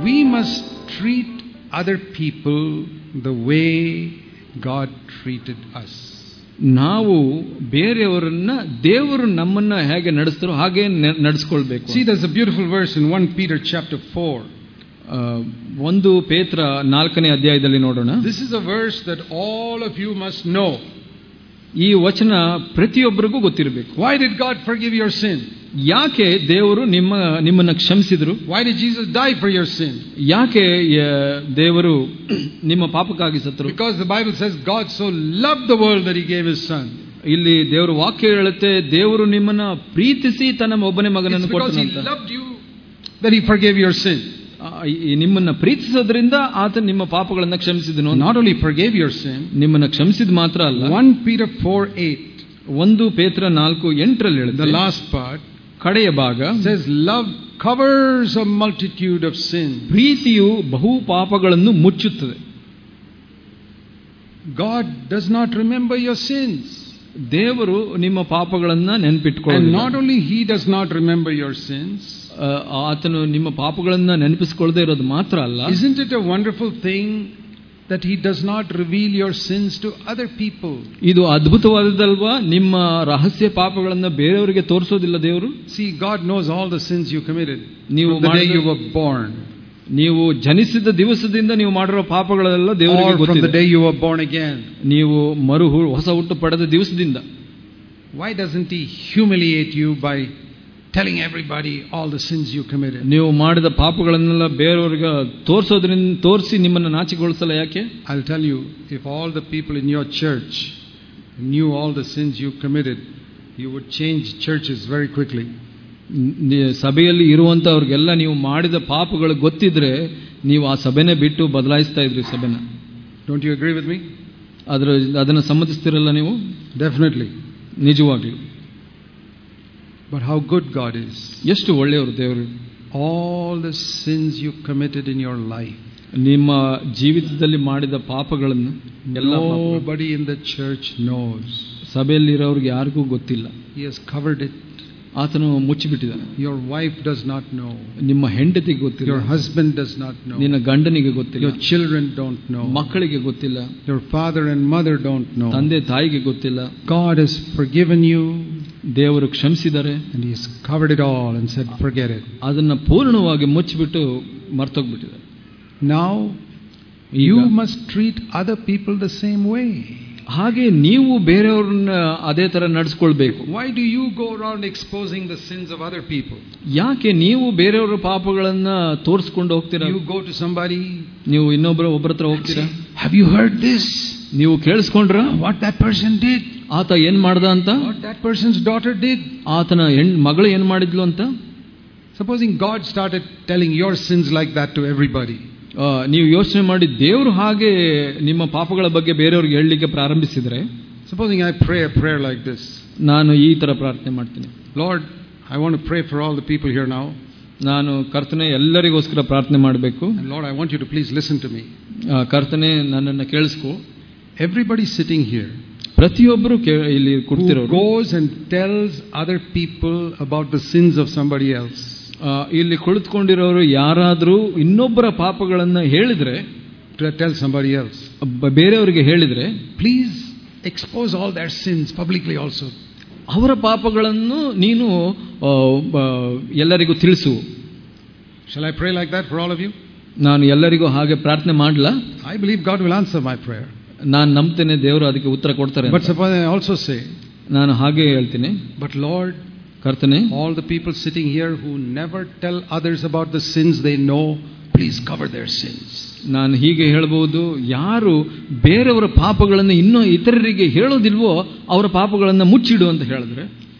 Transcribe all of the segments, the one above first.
we must treat other people the way God treated us. ನಾವು ಬೇರೆಯವರನ್ನ ದೇವರು ನಮ್ಮನ್ನ ಹೇಗೆ ನಡೆಸ್ತಾರೋ ಹಾಗೆ ನೆ- ನಡೆಸ್ಕೊಳ್ಬೇಕು See, there's a beautiful verse in 1 Peter chapter 4. ಆ, ಒಂದು ಪೇತ್ರ ನಾಲ್ಕನೇ ಅಧ್ಯಾಯದಲ್ಲಿ ನೋಡೋಣ This is a verse that all of you must know. ಈ ವಚನ ಪ್ರತಿಯೊಬ್ಬರಿಗೂ ಗೊತ್ತಿರಬೇಕು Why did God forgive your sin? ಯಾಕೆ ದೇವರು ನಿಮ್ಮ ನಿಮ್ಮನ್ನ ಕ್ಷಮಿಸಿದ್ರು Why did Jesus die for your sin? ಯಾಕೆ ಆ, ದೇವರು ನಿಮ್ಮ ಪಾಪಕ್ಕಾಗಿ ಸತ್ರು Because the Bible says God so loved the world that he gave his son. ಇಲ್ಲಿ ದೇವರು ವಾಕ್ಯ ಹೇಳುತ್ತೆ ದೇವರು ನಿಮ್ಮನ್ನ ಪ್ರೀತಿಸಿ ತನ್ನ ಒಬ್ಬನೇ It's ಮಗನನ್ನು because he ಕೊಟ್ಟನಂತ loved you that he forgave your sin. ಆ, ಈ ನಿಮ್ಮನ್ನ ಪ್ರೀತಿಸೋದ್ರಿಂದ ಆತ ನಿಮ್ಮ ಪಾಪಗಳನ್ನ ಕ್ಷಮಿಸಿದನು ಅಂತ. Not only forgave your sin, ನಿಮ್ಮನ್ನ ಕ್ಷಮಿಸಿದ ಮಾತ್ರ ಅಲ್ಲ 1 Peter 4 8, ಒಂದು ಪೇತ್ರ ನಾಲ್ಕು ಎಂಟರಲ್ಲಿ the ಹೇಳುತ್ತೆ last part, ಕಡೆಯ ಭಾಗ says, Love covers a multitude of sins. ಪ್ರೀತಿಯು ಬಹು ಪಾಪಗಳನ್ನು ಮುಚ್ಚುತ್ತದೆ God does not remember your sins. ದೇವರು ನಿಮ್ಮ ಪಾಪಗಳನ್ನ And ನೆನಪಿಟ್ಕೊಳ್ಳ not only he does not remember your sins, ಆತನು ನಿಮ್ಮ ಪಾಪಗಳನ್ನ ನೆನಪಿಸಿಕೊಳ್ಳದೆ ಇರೋದು ಮಾತ್ರ ಅಲ್ಲ isn't it a wonderful thing that he does not reveal your sins to other people? ಇದು ಅದ್ಭುತವಾದದಲ್ವಾ ನಿಮ್ಮ ರಹಸ್ಯ ಪಾಪಗಳನ್ನ ಬೇರೆಯವರಿಗೆ ತೋರಿಸೋದಿಲ್ಲ ದೇವರು See, God knows all the sins you committed ನೀವು from the day ಮಾಡಿದ- you were born ನೀವು ಜನಿಸಿದ ದಿವಸದಿಂದ ನೀವು ಮಾಡಿರೋ ಪಾಪಗಳೆಲ್ಲ or ದೇವರಿಗೆ from the ಗೊತ್ತಿದೆ day you were born again. ನೀವು ಮರು ಹು- ಹೊಸ ಹುಟ್ಟು ಪಡೆದ ದಿವಸದಿಂದ Why doesn't he humiliate you by telling everybody all the sins you committed? ನೀವು ಮಾಡಿದ ಪಾಪಗಳನ್ನೆಲ್ಲ ಬೇರೆಯವ್ರಿಗೆ ತೋರಿಸೋದ್ರಿಂದ ತೋರಿಸಿ ನಿಮ್ಮನ್ನು ನಾಚಿಗೊಳಿಸಲ್ಲ ಯಾಕೆ I'll tell you, if all the people in your church knew all the sins you committed, you would change churches very quickly. ನಿ- ಸಭೆಯಲ್ಲಿ ಇರುವಂತವ್ರಿಗೆಲ್ಲ ನೀವು ಮಾಡಿದ ಪಾಪಗಳು ಗೊತ್ತಿದ್ರೆ ನೀವು ಆ ಸಭೆನೇ ಬಿಟ್ಟು ಬದಲಾಯಿಸ್ತಾ ಇದ್ರಿ ಸಭೆನ Don't you agree with me? ಅದ್ರ ಅದನ್ನು ಸಮ್ಮತಿಸ್ತಿರಲ್ಲ ನೀವು Definitely. ನಿಜವಾಗ್ಲು But how good God is. ಎಷ್ಟು ಒಳ್ಳೆಯವರು ದೇವರು All the sins you committed in your life. ನಿಮ್ಮ ಜೀವಿತದಲ್ಲಿ ಮಾಡಿದ ಪಾಪಗಳನ್ನು ಎಲ್ಲ ಪಾಪಗಳು Nobody in the church knows. ಸಭೆಯಲ್ಲಿರೋರಿಗೆ ಯಾರಿಗೂ ಗೊತ್ತಿಲ್ಲ He has covered it. ಆತನು ಮುಚ್ಚಿಬಿಟ್ಟಿದ್ದಾನೆ Your wife does not know. ನಿಮ್ಮ ಹೆಂಡತಿಗೆ ಗೊತ್ತಿಲ್ಲ Your husband does not know. ನಿನ್ನ ಗಂಡನಿಗೆ ಗೊತ್ತಿಲ್ಲ Your children don't know. ಮಕ್ಕಳಿಗೆ ಗೊತ್ತಿಲ್ಲ Your father and mother don't know. ತಂದೆ ತಾಯಿಗೆ ಗೊತ್ತಿಲ್ಲ God has forgiven you ದೇವರು ಕ್ಷಮಿಸಿದ್ದಾರೆ and He has covered it all and said, forget it. ಅದನ್ನ ಪೂರ್ಣವಾಗಿ ಮುಚ್ಚಿಬಿಟ್ಟು ಮರ್ತೋಗ್ಬಿಟ್ಟಿದ್ದಾರೆ Now, ಈಗ you must treat other people the same way. ಹಾಗೆ ನೀವು ಬೇರೆಯವ್ರನ್ನ ಅದೇ ತರ ನಡೆಸ್ಕೊಳ್ಬೇಕು Why do you go around exposing the sins of other people? ಯಾಕೆ ನೀವು ಬೇರೆಯವರ ಪಾಪಗಳನ್ನ ತೋರಿಸ್ಕೊಂಡು ಹೋಗ್ತೀರಾ You go to somebody, ನೀವು ಇನ್ನೊಬ್ಬರ ಒಬ್ಬರ ಹತ್ರ ಹೋಗ್ತೀರಾ have you heard this? ನೀವು ಕೇಳಿಸ್ಕೊಂಡ್ರ What that person did? ಆತ ಏನ್ ಮಾಡ್ದ ಅಂತ What that person's daughter did? ಆತನ ಹೆಣ್ ಮಗಳು ಏನ್ ಮಾಡಿದ್ಲು ಅಂತ Supposing God started telling your sins like that to everybody. ಆ, ನೀವು ಯೋಚನೆ ಮಾಡಿ ದೇವರು ಹಾಗೆ ನಿಮ್ಮ ಪಾಪಗಳ ಬಗ್ಗೆ ಬೇರೆಯವ್ರಿಗೆ ಹೇಳಲಿಕ್ಕೆ ಪ್ರಾರಂಭಿಸಿದ್ರೆ Supposing I pray a prayer like this ನಾನು ಈ ತರ ಪ್ರಾರ್ಥನೆ ಮಾಡ್ತೀನಿ Lord, I want to pray for all the people here now. ನಾನು ಕರ್ತನೆ ಎಲ್ಲರಿಗೋಸ್ಕರ ಪ್ರಾರ್ಥನೆ ಮಾಡಬೇಕು And Lord, I want you to please listen to me. ಕರ್ತನೆ ನನ್ನನ್ನು ಕೇಳಿಸ್ಕೊ Everybody sitting here ಪ್ರತಿಯೊಬ್ಬರು ಇಲ್ಲಿ who ಕೂಡ್ತಿರೋರು goes and tells other people about the sins of somebody else. ಆ, ಇಲ್ಲಿ ಕುಳಿತುಕೊಂಡಿರೋರು ಯಾರಾದರೂ ಇನ್ನೊಬ್ಬರ ಪಾಪಗಳನ್ನ ಹೇಳಿದ್ರೆ To tell somebody else. ಬ- ಬೇರೆಯವರಿಗೆ ಹೇಳಿದ್ರೆ Please expose all their sins publicly also. ಅವರ ಪಾಪಗಳನ್ನು ನೀನು ಆ, ಬ- ಎಲ್ಲರಿಗೂ ತಿಳಿಸು Shall I pray like that for all of you? ನಾನು ಎಲ್ಲರಿಗೂ ಹಾಗೆ ಪ್ರಾರ್ಥನೆ ಮಾಡಲ್ಲ I believe God will answer my prayer. ನಾನು ನಂಬ್ತೇನೆ ದೇವರು ಅದಕ್ಕೆ ಉತ್ತರ ಕೊಡ್ತಾರೆ But ಅಂತ. suppose I also say, ನಾನು ಹಾಗೆ ಹೇಳ್ತೀನಿ But Lord, ಕರ್ತನೆ all the people sitting here who never tell others about the sins they know, please cover their sins. ನಾನು ಹೀಗೆ ಹೇಳ್ಬೋದು ಯಾರು ಬೇರೆಯವರ ಪಾಪಗಳನ್ನು ಇನ್ನೂ ಇತರರಿಗೆ ಹೇಳೋದಿಲ್ವೋ ಅವರ ಪಾಪಗಳನ್ನು ಮುಚ್ಚಿಡು ಅಂತ ಹೇಳಿದ್ರೆ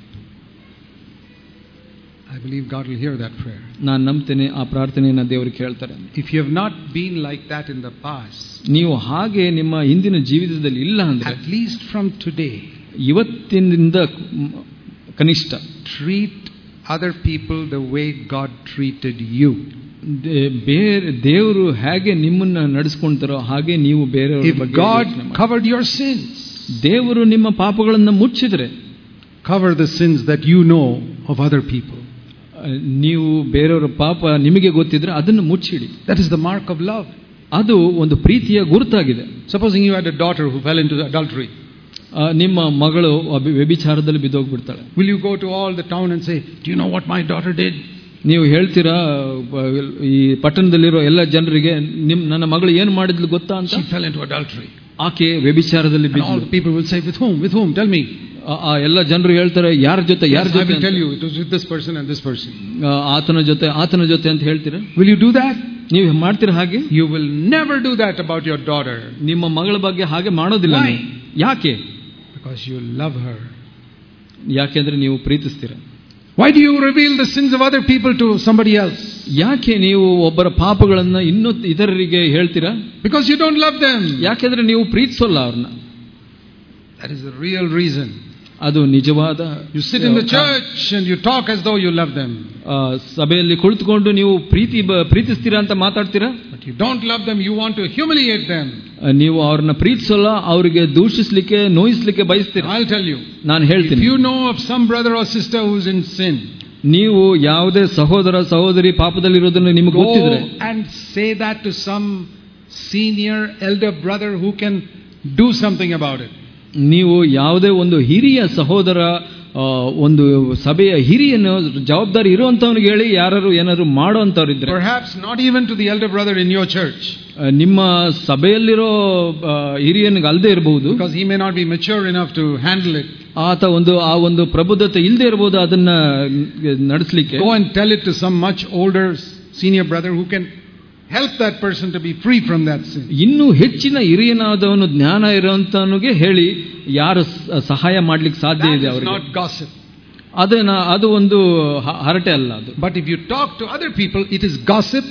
I believe God will hear that prayer. ನಾನು ನಂಬ್ತೇನೆ ಆ ಪ್ರಾರ್ಥನೆಯನ್ನು ದೇವರು ಕೇಳ್ತಾರೆ If you have not been like that in the past, ನೀವು ಹಾಗೆ ನಿಮ್ಮ ಹಿಂದಿನ ಜೀವಿತದಲ್ಲಿ ಇಲ್ಲ ಅಂದ್ರೆ at least from today, ಇವತ್ತಿನಿಂದ ಮ್, ಕನಿಷ್ಠ treat other people the way God treated you. ದೇ- ಬೇರೆ ದೇವರು ಹೇಗೆ ನಿಮ್ಮನ್ನ ನಡೆಸ್ಕೊಂತಾರೋ ಹಾಗೆ ನೀವು ಬೇರೆಯವರ If ಬಗ್ಗೆ God ಯೋಚ್ನೆ ಮಾಡಿ. covered your sins, ದೇವರು ನಿಮ್ಮ ಪಾಪಗಳನ್ನು ಮುಚ್ಚಿದ್ರೆ cover the sins that you know of other people. ನೀವು ಬೇರೆಯವರ ಪಾಪ ನಿಮಗೆ ಗೊತ್ತಿದ್ರೆ ಅದನ್ನು ಮುಚ್ಚಿಡಿ That is the mark of love. ಅದು ಒಂದು ಪ್ರೀತಿಯ ಗುರುತಾಗಿದೆ Supposing you had a daughter who fell into adultery. ಆ, ನಿಮ್ಮ ಮಗಳು Abhi- ವ್ಯಭಿಚಾರದಲ್ಲಿ ಬಿದ್ದೋಗ್ಬಿಡ್ತಾಳೆ Will you go to all the town and say, Do you know what my daughter did? ನೀವು ಹೇಳ್ತೀರಾ ಆ, ಈ ಪಟ್ಟಣದಲ್ಲಿರೋ ಎಲ್ಲ ಜನರಿಗೆ ನಿಮ್ ನನ್ನ ಮಗಳು ಏನು ಮಾಡಿದ್ಲು ಗೊತ್ತಾ ಅಂತ She fell into adultery. ಆಕೆ ವ್ಯಭಿಚಾರದಲ್ಲಿ And all ಬಿದ್ದು the people will say, With whom? With whom? Tell me. ಆ ಎಲ್ಲ ಜನರು ಹೇಳ್ತಾರೆ ಯಾರ ಜೊತೆ ಯಾರ Yes, I ಜೊತೆ will tell ಅಂತ. you, it was with this person and this person. ಆ, ಆತನ ಜೊತೆ ಆತನ ಜೊತೆ ಅಂತ ಹೇಳ್ತೀರಾ Will you do that? ನೀವು ಮಾಡ್ತೀರಾ ಹಾಗೆ You will never do that about your daughter ನಿಮ್ಮ ಮಗಳ ಬಗ್ಗೆ ಹಾಗೆ ಮಾಡೋದಿಲ್ಲ Why? ನೀವು. ಯಾಕೆ because you love her. ಯಾಕೆಂದ್ರೆ ನೀವು ಪ್ರೀತಿಸ್ತೀರ Why do you reveal the sins of other people to somebody else? ಯಾಕೆ ನೀವು ಒಬ್ಬರ ಪಾಪಗಳನ್ನ ಇನ್ನೂ ಇತರರಿಗೆ ಹೇಳ್ತೀರಾ Because you don't love them. ಯಾಕೆಂದ್ರೆ ನೀವು ಪ್ರೀತಿಸೋಲ್ಲ ಅವ್ರನ್ನ That is the real reason. ಅದು ನಿಜವಾದ You sit in the church and you talk as though you love them. ಆ, ಸಭೆಯಲ್ಲಿ ಕುಳಿತುಕೊಂಡು ನೀವು ಪ್ರೀತಿ ಬ- ಪ್ರೀತಿಸ್ತೀರಾ ಅಂತ ಮಾತಾಡ್ತೀರಾ But you don't love them, you want to humiliate them. ಆ, ನೀವು ಅವ್ರನ್ನ ಪ್ರೀತಿಸೋಲ್ಲ ಅವರಿಗೆ ದೂಷಿಸ್ಲಿಕ್ಕೆ ನೋಯಿಸ್ಲಿಕ್ಕೆ ಬಯಸ್ತೀರಾ I'll tell you. ನಾನು If ಹೇಳ್ತೀನಿ you know of some brother or sister who's in sin, ನೀವು ಯಾವುದೇ ಸಹೋದರ ಸಹೋದರಿ ಪಾಪದಲ್ಲಿರೋದನ್ನು ನಿಮಗೆ go ಗೊತ್ತಿದ್ರೆ and say that to some senior elder brother who can do something about it. ನೀವು ಯಾವುದೇ ಒಂದು ಹಿರಿಯ ಸಹೋದರ ಆ, ಒಂದು ಸಭೆಯ ಹಿರಿಯನ ಜವಾಬ್ದಾರಿ ಇರುವಂತವನಿಗೆ ಹೇಳಿ ಯಾರು ಏನಾದ್ರು ಮಾಡೋಂಥವ್ರಿದ್ರೆ Perhaps not even to the elder brother in your church, ಆ, ನಿಮ್ಮ ಸಭೆಯಲ್ಲಿರೋ ಆ, ಹಿರಿಯನಿಗೆ ಅಲ್ಲದೆ ಇರಬಹುದು because he may not be mature enough to handle it. ಆತ ಒಂದು ಆ ಒಂದು ಪ್ರಬುದ್ಧತೆ ಇಲ್ಲದೆ ಇರಬಹುದು ಅದನ್ನ ನಡೆಸಲಿಕ್ಕೆ Go and tell it to some much older senior brother who can help that person to be free from that sin. ಇನ್ನೂ ಹೆಚ್ಚಿನ ಹಿರಿಯನಾದವನು ಜ್ಞಾನ ಇರೋಂತವನಿಗೆ ಹೇಳಿ ಯಾರು ಸ- ಸಹಾಯ ಮಾಡ್ಲಿಕ್ಕೆ ಸಾಧ್ಯ That ಇದೆ is ಅವರಿಗೆ not gossip. ಅದನ್ನ ಅದು ಒಂದು ಹ- ಹರಟೆ ಅಲ್ಲ ಅದು But if you talk to other people, it is gossip.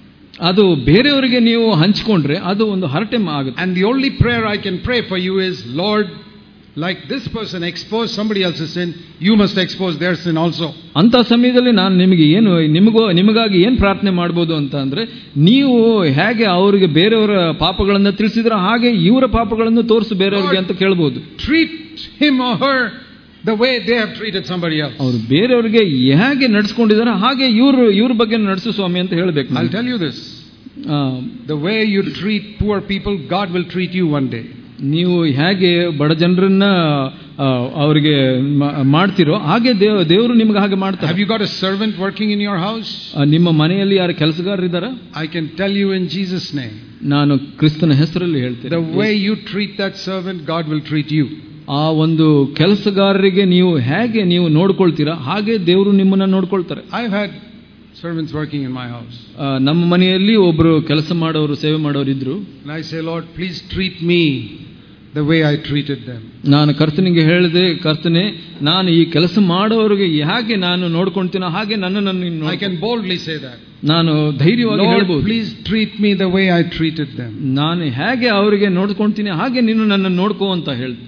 ಅದು ಬೇರೆಯವರಿಗೆ ನೀವು ಹಂಚಿಕೊಂಡ್ರೆ ಅದು ಒಂದು ಹರಟೆ ಮ- ಆಗುತ್ತೆ And the only prayer I can pray for you is, Lord, like this person exposed somebody else's sin, you must expose their sin also. ಅಂತ ಸಮಯದಲ್ಲಿ ನಾನು ನಿಮಗೆ ಏನು ನಿಮಗೋ ನಿಮಗಾಗಿ ಏನು ಪ್ರಾರ್ಥನೆ ಮಾಡ್ಬೋದು ಅಂತ ಅಂದ್ರೆ ನೀವು ಹೇಗೆ ಅವರಿಗೆ ಬೇರೆಯವರ ಪಾಪಗಳನ್ನು ತಿಳಿಸಿದ್ರೆ ಹಾಗೆ ಇವರ ಪಾಪಗಳನ್ನು ತೋರಿಸು ಬೇರೆಯವರಿಗೆ ಅಂತ ಕೇಳ್ಬೋದು Treat him or her the way they have treated somebody else. ಅವರು ಬೇರೆಯವರಿಗೆ ಹೇಗೆ ನಡೆಸ್ಕೊಂಡಿದ್ದಾರೆ ಹಾಗೆ ಇವರು ಇವ್ರ ಬಗ್ಗೆ ನಡೆಸು ಸ್ವಾಮಿ ಅಂತ ಹೇಳ್ಬೇಕು I'll ನಾನು. tell you this. ಆ, The way you treat poor people, God will treat you one day. ನೀವು ಹೇಗೆ ಬಡ ಜನರನ್ನ ಆ, ಅವರಿಗೆ ಮ- ಮಾಡ್ತಿರೋ ಹಾಗೆ ದೇವ ದೇವರು ನಿಮ್ಗೆ ಹಾಗೆ Have ಮಾಡ್ತಾರೆ you got a servant working in your house? ಆ, ನಿಮ್ಮ ಮನೆಯಲ್ಲಿ ಯಾರು ಕೆಲಸಗಾರರಿದ್ದಾರ I can tell you in Jesus' name. ನಾನು ಕ್ರಿಸ್ತನ ಹೆಸರಲ್ಲಿ ಹೇಳ್ತೇನೆ The way you treat that servant, God will treat you. ಆ ಒಂದು ಕೆಲಸಗಾರರಿಗೆ ನೀವು ಹೇಗೆ ನೀವು ನೋಡ್ಕೊಳ್ತೀರಾ ಹಾಗೆ ದೇವರು ನಿಮ್ಮನ್ನ ನೋಡ್ಕೊಳ್ತಾರೆ I've had servants working in my house. ಆ, ನಮ್ಮ ಮನೆಯಲ್ಲಿ ಒಬ್ರು ಕೆಲಸ ಮಾಡೋರು ಸೇವೆ ಮಾಡೋರು ಇದ್ರು And I say, Lord, please treat me the way I treated them. ನಾನು ಕರ್ತನಿಗೆ ಹೇಳಿದೆ ಕರ್ತನೆ ನಾನು ಈ ಕೆಲಸ ಮಾಡೋರಿಗೆ ಹೇಗೆ ನಾನು ನೋಡ್ಕೊಳ್ತೀನೋ ಹಾಗೆ ನನ್ನ ನನ್ನ I can boldly say that. ನಾನು ಧೈರ್ಯವಾಗಿ Lord, ಹೇಳ್ಬೋದು please treat me the way I treated them. ನಾನು ಹೇಗೆ ಅವರಿಗೆ ನೋಡ್ಕೊಳ್ತೀನಿ ಹಾಗೆ ನೀನು ನನ್ನ ನೋಡ್ಕೋ ಅಂತ ಹೇಳ್ದೆ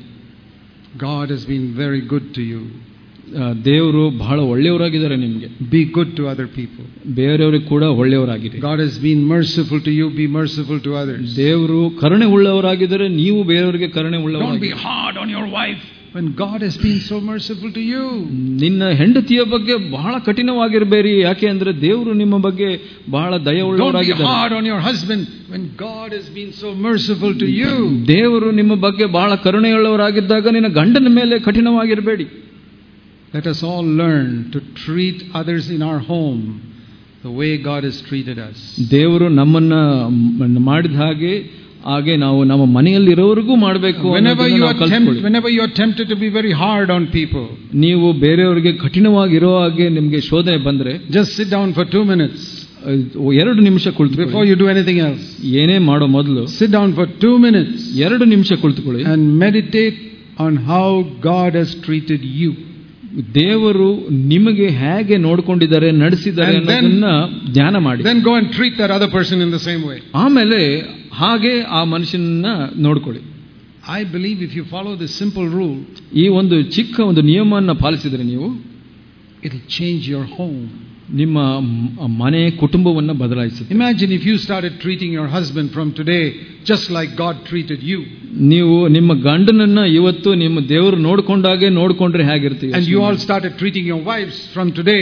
God has been very good to you. ಆ, ದೇವರು ಬಹಳ ಒಳ್ಳೆಯವರಾಗಿದ್ದಾರೆ ನಿಮಗೆ Be good to other people. ಬೇರೆಯವ್ರಿಗೆ ಕೂಡ ಒಳ್ಳೆಯವರಾಗಿದೆ God has been merciful to you. Be merciful to others. ದೇವರು ಕರುಣೆ ಉಳ್ಳವರಾಗಿದ್ದಾರೆ ನೀವು ಬೇರೆಯವರಿಗೆ ಕರುಣೆ Don't be ಉಳ್ಳವರಾಗಿ hard on your wife when God has been so merciful to you. ನಿನ್ನ ಹೆಂಡತಿಯ ಬಗ್ಗೆ ಬಹಳ ಕಠಿಣವಾಗಿರಬೇಡಿ ಯಾಕೆ ಅಂದ್ರೆ ದೇವರು ನಿಮ್ಮ ಬಗ್ಗೆ ಬಹಳ Don't be ದಯವುಳ್ಳವರಾಗಿದ್ದಾರೆ hard on your husband when God has been so merciful to you. ದೇವರು ನಿಮ್ಮ ಬಗ್ಗೆ ಬಹಳ ಕರುಣೆಯುಳ್ಳವರಾಗಿದ್ದಾಗ ನಿನ್ನ ಗಂಡನ ಮೇಲೆ ಕಠಿಣವಾಗಿರಬೇಡಿ Let us all learn to treat others in our home the way God has treated us. ದೇವರು ನಮ್ಮನ್ನ ಮ್- ಮಾಡಿದ ಹಾಗೆ ಹಾಗೆ ನಾವು ನಮ್ಮ ಮನೆಯಲ್ಲಿರೋರಿಗೂ ಮಾಡಬೇಕು Whenever you, are tempt, whenever you are tempted to be very hard on people, ನೀವು ಬೇರೆಯವರಿಗೆ ಕಠಿಣವಾಗಿರೋ ಹಾಗೆ ನಿಮಗೆ ಶೋಧನೆ ಬಂದ್ರೆ just sit down for two minutes ಅಹ್, ಎರಡು ನಿಮಿಷ before ಕುಳಿತುಕೊಳ್ಳಿ you do anything else. ಏನೇ ಮಾಡೋ ಮೊದಲು Sit down for two minutes ಎರಡು ನಿಮಿಷ ಕುಳಿತುಕೊಳ್ಳಿ and meditate on how God has treated you. ದೇವರು ನಿಮಗೆ ಹೇಗೆ ನೋಡ್ಕೊಂಡಿದ್ದಾರೆ ನಡೆಸಿದ್ದಾರೆ And then- ಅನ್ನೋದನ್ನ ಧ್ಯಾನ ಮಾಡಿ Then go and treat that other person in the same way. ಆಮೇಲೆ ಹಾಗೆ ಆ ಮನುಷ್ಯನನ್ನ ನೋಡ್ಕೊಳ್ಳಿ I believe if you follow this simple rule, ಈ ಒಂದು ಚಿಕ್ಕ ಒಂದು ನಿಯಮವನ್ನು ಪಾಲಿಸಿದ್ರೆ ನೀವು it'll change your home. ನಿಮ್ಮ ಮ್- ಮನೆ ಕುಟುಂಬವನ್ನ ಬದಲಾಯಿಸುತ್ತೆ Imagine if you started treating your husband from today just like God treated you. ನೀವು ನಿಮ್ಮ ಗಂಡನನ್ನ ಇವತ್ತು ನಿಮ್ಮ ದೇವರು ನೋಡ್ಕೊಂಡಾಗೆ ನೋಡ್ಕೊಂಡ್ರೆ ಹೇಗಿರ್ತೀವಿ And you all started treating your wives from today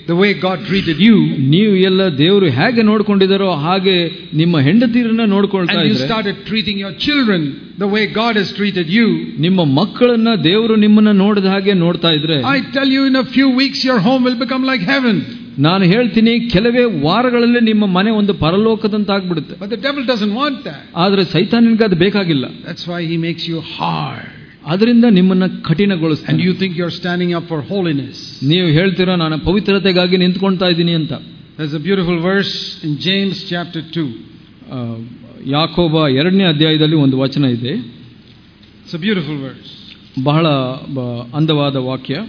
the way God treated you, ನೀವು ಎಲ್ಲ ದೇವರು ಹೇಗೆ ನೋಡ್ಕೊಂಡಿದ್ದಾರೋ ಹಾಗೆ ನಿಮ್ಮ ಹೆಂಡತಿರನ್ನ ನೋಡ್ಕೊಳ್ತಾ and you ಇದ್ರೆ started treating your children the way God has treated you, ನಿಮ್ಮ ಮಕ್ಕಳನ್ನ ದೇವರು ನಿಮ್ಮನ್ನ ನೋಡಿದ ಹಾಗೆ ನೋಡ್ತಾ ಇದ್ರೆ I tell you, in a few weeks, your home will become like heaven. ನಾನು ಹೇಳ್ತೀನಿ ಕೆಲವೇ ವಾರಗಳಲ್ಲಿ ನಿಮ್ಮ ಮನೆ ಒಂದು ಪರಲೋಕದಂತ ಆಗ್ಬಿಡುತ್ತೆ But the devil doesn't want that. ಆದ್ರೆ ಸೈತಾನಿನ್ಗೆ ಅದು ಬೇಕಾಗಿಲ್ಲ That's why he makes you hard. ಅದರಿಂದ ನಿಮ್ಮನ್ನ And ಕಠಿಣಗೊಳಿಸ್ತಾನೆ you think you're standing up for holiness. ನೀವು ಹೇಳ್ತೀರಾ ನಾನು ಪವಿತ್ರತೆಗಾಗಿ ನಿಂತ್ಕೊಳ್ತಾ ಇದ್ದೀನಿ ಅಂತ There's a beautiful verse in James chapter 2. ಆ, ಯಾಕೋಬ ಎರಡನೇ ಅಧ್ಯಾಯದಲ್ಲಿ ಒಂದು ವಚನ ಇದೆ It's a beautiful verse. ಬಹಳ ಬ- ಅಂದವಾದ ವಾಕ್ಯ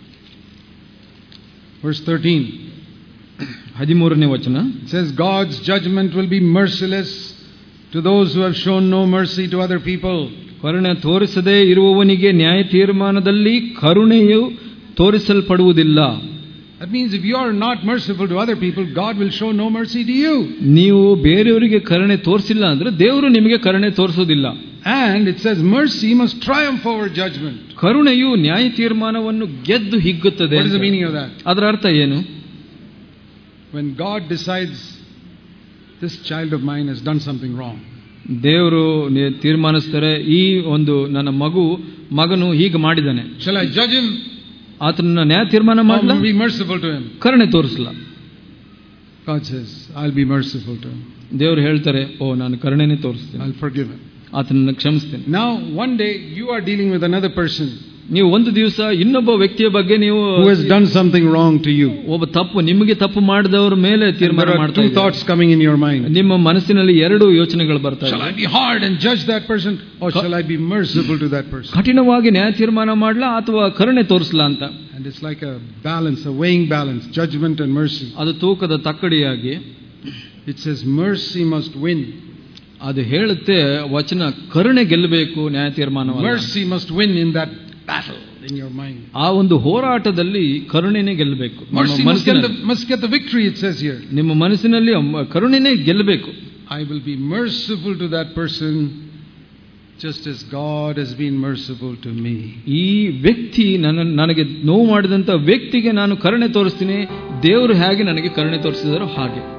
Verse 13. ಹದಿಮೂರನೇ ವಚನ It says, God's judgment will be merciless to those who have shown no mercy to other people. ಕರುಣೆ ತೋರಿಸದೇ ಇರುವವನಿಗೆ ನ್ಯಾಯ ತೀರ್ಮಾನದಲ್ಲಿ ಕರುಣೆಯು ತೋರಿಸಲ್ಪಡುವುದಿಲ್ಲ That means if you are not merciful to other people, God will show no mercy to you. ನೀವು ಬೇರೆಯವರಿಗೆ ಕರುಣೆ ತೋರಿಸಿಲ್ಲ ಅಂದ್ರೆ ದೇವರು ನಿಮಗೆ ಕರುಣೆ ತೋರಿಸೋದಿಲ್ಲ And it says mercy must triumph over judgment. ಕರುಣೆಯು ನ್ಯಾಯ ತೀರ್ಮಾನವನ್ನು ಗೆದ್ದು ಹಿಗ್ಗುತ್ತದೆ What is the ಅಂತ. meaning of that? ಅದರ ಅರ್ಥ ಏನು When God decides this child of mine has done something wrong, ದೇವರು ನಿ- ತೀರ್ಮಾನಿಸ್ತಾರೆ ಈ ಒಂದು ನನ್ನ ಮಗು ಮಗನು ಹೀಗೆ ಮಾಡಿದ್ದಾನೆ shall I judge him ಆತನ ನ್ಯಾಯ ತೀರ್ಮಾನ or ಮಾಡಲ be merciful to him? ಕರುಣೆ ತೋರಿಸಲ್ಲ God says, I'll be merciful to him. ದೇವರು ಹೇಳ್ತಾರೆ ಓ ನಾನು ಕರುಣೆನೇ ತೋರಿಸ್ತೇನೆ I'll forgive him. ಆತನನ್ನ ಕ್ಷಮಿಸ್ತೇನೆ Now, one day you are dealing with another person ನೀವು ಒಂದು ದಿವಸ ಇನ್ನೊಬ್ಬ ವ್ಯಕ್ತಿಯ ಬಗ್ಗೆ ನೀವು who has done something wrong to you. ಒಬ್ಬ ತಪ್ಪು ನಿಮಗೆ ತಪ್ಪು ಮಾಡಿದವರ ಮೇಲೆ And ತೀರ್ಮಾನ there are ಮಾಡ್ತಾ two ಇದ್ದೀರಾ. thoughts coming in your mind. ನಿಮ್ಮ ಮನಸ್ಸಿನಲ್ಲಿ ಎರಡು ಯೋಚನೆಗಳು ಬರ್ತಾ Shall I ಇದೆ be hard and judge that person, or shall I be merciful to that person? ಕಠಿಣವಾಗಿ ನ್ಯಾಯ ತೀರ್ಮಾನ ಮಾಡ್ಲಾ ಅಥವಾ ಕರುಣೆ ತೋರಿಸ್ಲಾ ಅಂತ And it's like a balance, a weighing balance, judgment and mercy. ಅದು ತೂಕದ ತಕ್ಕಡಿಯಾಗಿ It says mercy must win. ಅದು ಹೇಳುತ್ತೆ ವಚನ ಕರುಣೆ ಗೆಲ್ಲಬೇಕು ನ್ಯಾಯ ತೀರ್ಮಾನ Mercy must win in that battle in your mind. ಆ ಒಂದು ಹೋರಾಟದಲ್ಲಿ ಕರುಣೆನೇ ಗೆಲ್ಲಬೇಕು ನಿಮ್ಮ Mercy must get, ಮನಸ್ಸಿನಲ್ಲಿ the, must get the victory, it says here. ನಿಮ್ಮ ಮನಸ್ಸಿನಲ್ಲಿ ಅಮ್ಮ- ಕರುಣೆನೇ ಗೆಲ್ಲಬೇಕು I will be merciful to that person just as God has been merciful to me. ಈ ವ್ಯಕ್ತಿ ನನ್ನ ನನಗೆ ನೋವು ಮಾಡಿದಂತ ವ್ಯಕ್ತಿಗೆ ನಾನು ಕರುಣೆ ತೋರಿಸ್ತೀನಿ ದೇವರು ಹೇಗೆ ನನಗೆ ಕರುಣೆ ತೋರಿಸಿದಾರೋ ಹಾಗೆ